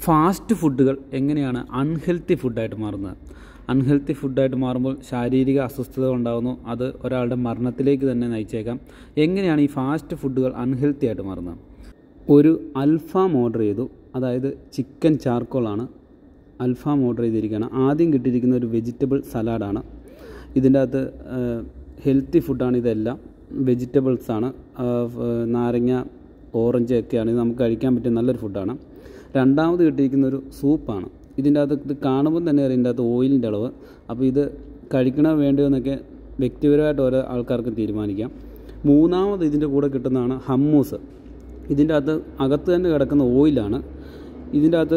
fast ഫുഡുകൾ എങ്ങനെയാണ് unhealthy ഫുഡായിട്ട് മാറുന്നത് അൺഹെൽത്തി ഫുഡായിട്ട് മാറുമ്പോൾ ശാരീരിക അസ്വസ്ഥത ഉണ്ടാകുന്നു അത് ഒരാളുടെ മരണത്തിലേക്ക് തന്നെ നയിച്ചേക്കാം എങ്ങനെയാണ് ഈ ഫാസ്റ്റ് ഫുഡുകൾ അൺഹെൽത്തി ആയിട്ട് മാറുന്നത് ഒരു അൽഫാം ഓർഡർ ചെയ്തു അതായത് ചിക്കൻ ചാർക്കോളാണ് അൽഫാം ഓർഡർ ചെയ്തിരിക്കുകയാണ് ആദ്യം കിട്ടിയിരിക്കുന്ന ഒരു വെജിറ്റബിൾ സലാഡാണ് ഇതിൻ്റെ അകത്ത് ഹെൽത്തി ഫുഡാണ് ഇതെല്ലാം വെജിറ്റബിൾസാണ് നാരങ്ങ ഓറഞ്ച് ഒക്കെയാണ് ഇത് നമുക്ക് കഴിക്കാൻ പറ്റിയ നല്ലൊരു ഫുഡാണ് രണ്ടാമത് കിട്ടിയിരിക്കുന്ന ഒരു സൂപ്പാണ് ഇതിൻ്റെ അകത്ത് ഇത് കാണുമ്പോൾ തന്നെ അറിയാം ഇതിൻ്റെ അകത്ത് ഓയിലിൻ്റെ അളവ് അപ്പോൾ ഇത് കഴിക്കണോ വേണ്ടയോ എന്നൊക്കെ വ്യക്തിപരമായിട്ട് ഓരോ ആൾക്കാർക്ക് തീരുമാനിക്കാം മൂന്നാമത് ഇതിൻ്റെ കൂടെ കിട്ടുന്നതാണ് ഹമ്മൂസ് ഇതിൻ്റെ അകത്ത് അകത്ത് തന്നെ കിടക്കുന്ന ഓയിലാണ് ഇതിൻ്റെ അകത്ത്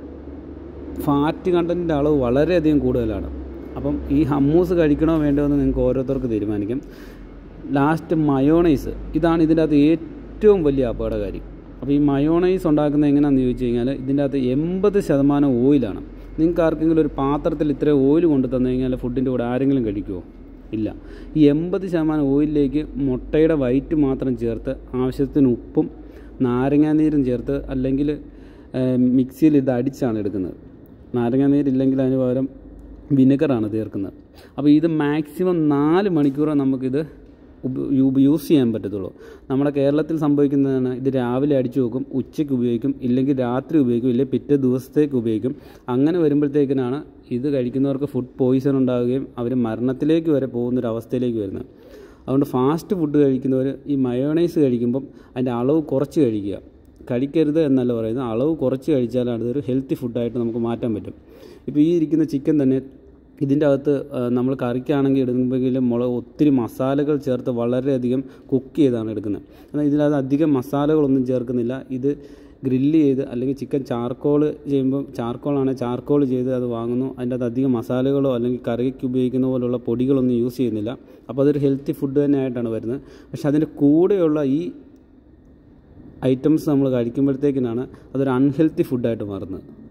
ഫാറ്റ് കണ്ടൻറ്റിൻ്റെ അളവ് വളരെയധികം കൂടുതലാണ് അപ്പം ഈ ഹമ്മൂസ് കഴിക്കണോ വേണ്ടോ എന്ന് നിങ്ങൾക്ക് ഓരോരുത്തർക്ക് തീരുമാനിക്കാം ലാസ്റ്റ് മയോണൈസ് ഇതാണ് ഇതിൻ്റെ അകത്ത് ഏറ്റവും വലിയ അപകടകാരി അപ്പോൾ ഈ മയോണൈസ് ഉണ്ടാക്കുന്നത് എങ്ങനെയാണെന്ന് ചോദിച്ചു കഴിഞ്ഞാൽ ഇതിൻ്റെ അകത്ത് എൺപത് ശതമാനം ഓയിലാണ് നിങ്ങൾക്ക് ആർക്കെങ്കിലും ഒരു പാത്രത്തിൽ ഇത്ര ഓയിൽ കൊണ്ടു തന്നു കഴിഞ്ഞാൽ ഫുഡിൻ്റെ കൂടെ ആരെങ്കിലും കഴിക്കുമോ ഇല്ല ഈ എൺപത് ശതമാനം ഓയിലിലേക്ക് മുട്ടയുടെ വൈറ്റ് മാത്രം ചേർത്ത് ആവശ്യത്തിന് ഉപ്പും നാരങ്ങാനീരും ചേർത്ത് അല്ലെങ്കിൽ മിക്സിയിൽ ഇത് അടിച്ചാണ് എടുക്കുന്നത് നാരങ്ങാനീരില്ലെങ്കിൽ അതിന് പകരം വിനെഗറാണ് ചേർക്കുന്നത് അപ്പോൾ ഇത് മാക്സിമം നാല് മണിക്കൂറേ നമുക്കിത് യൂസ് ചെയ്യാൻ പറ്റത്തുള്ളൂ നമ്മുടെ കേരളത്തിൽ സംഭവിക്കുന്നതാണ് ഇത് രാവിലെ അടിച്ചു വെക്കും ഉച്ചയ്ക്ക് ഉപയോഗിക്കും ഇല്ലെങ്കിൽ രാത്രി ഉപയോഗിക്കും ഇല്ലെങ്കിൽ പിറ്റേ ദിവസത്തേക്ക് ഉപയോഗിക്കും അങ്ങനെ വരുമ്പോഴത്തേക്കിനാണ് ഇത് കഴിക്കുന്നവർക്ക് ഫുഡ് പോയിസൺ ഉണ്ടാവുകയും അവർ മരണത്തിലേക്ക് വരെ പോകുന്നൊരവസ്ഥയിലേക്ക് വരുന്നത് അതുകൊണ്ട് ഫാസ്റ്റ് ഫുഡ് കഴിക്കുന്നവർ ഈ മയോണൈസ് കഴിക്കുമ്പം അതിൻ്റെ അളവ് കുറച്ച് കഴിക്കുക കഴിക്കരുത് എന്നല്ല പറയുന്നത് അളവ് കുറച്ച് കഴിച്ചാലാണ് ഇതൊരു ഹെൽത്തി ഫുഡായിട്ട് നമുക്ക് മാറ്റാൻ പറ്റും ഇപ്പോൾ ഈ ഇരിക്കുന്ന ചിക്കൻ തന്നെ ഇതിൻ്റെ അകത്ത് നമ്മൾ കറിക്കാണെങ്കിൽ എടുക്കുമ്പോഴെങ്കിലും മുളക് ഒത്തിരി മസാലകൾ ചേർത്ത് വളരെയധികം കുക്ക് ചെയ്താണ് എടുക്കുന്നത് എന്നാൽ ഇതിനകത്ത് അധികം മസാലകളൊന്നും ചേർക്കുന്നില്ല ഇത് ഗ്രില്ല് ചെയ്ത് അല്ലെങ്കിൽ ചിക്കൻ ചാർക്കോൾ ചെയ്യുമ്പോൾ ചാർക്കോളാണെങ്കിൽ ചാർക്കോൾ ചെയ്ത് അത് വാങ്ങുന്നു അതിൻ്റെ അകത്ത് അധികം മസാലകളോ അല്ലെങ്കിൽ കറിക്ക് ഉപയോഗിക്കുന്ന പോലുള്ള പൊടികളൊന്നും യൂസ് ചെയ്യുന്നില്ല അപ്പോൾ അതൊരു ഹെൽത്തി ഫുഡ് തന്നെ ആയിട്ടാണ് വരുന്നത് പക്ഷെ അതിൻ്റെ കൂടെയുള്ള ഈ ഐറ്റംസ് നമ്മൾ കഴിക്കുമ്പോഴത്തേക്കിനാണ് അതൊരു അൺഹെൽത്തി ഫുഡായിട്ട് മാറുന്നത്